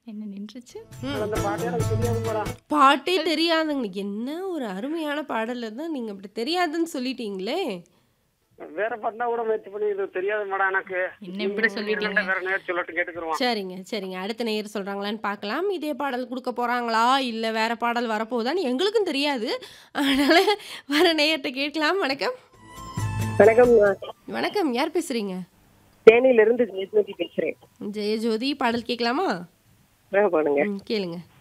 என்ன நின்றுச்சு அந்த பாட்டே எனக்கு தெரியாது மேடம் பாட்டே தெரியாதுங்க என்ன ஒரு அருமையான பாடல் தான் நீங்க அப்படி தெரியாதுன்னு சொல்லிட்டீங்களே வேற பாட்டுனா கூட முயற்சி பண்ணி இது தெரியாது மேடம் எனக்கு என்ன இப்படி சொல்லிட்டீங்க? வேற நேரம் சொல்லட்டு கேட்டுக்கிறோம் சரிங்க சரிங்க அடுத்த நேயர் சொல்றாங்களான்னு பார்க்கலாம் இதே பாடல் கொடுக்க போறாங்களா இல்ல வேற பாடல் வரப்போகுதான்னு எங்களுக்கும் தெரியாது அதனால வர நேயர்கிட்ட கேட்கலாம் வணக்கம் வணக்கம் வணக்கம் யார் பேசுறீங்க தேனியில இருந்து ஜெயஸ்மதி பேசுறேன் ஜெயஜோதி பாடல் கேட்கலாமா ஆ, பாடுங்க ம், கேளுங்க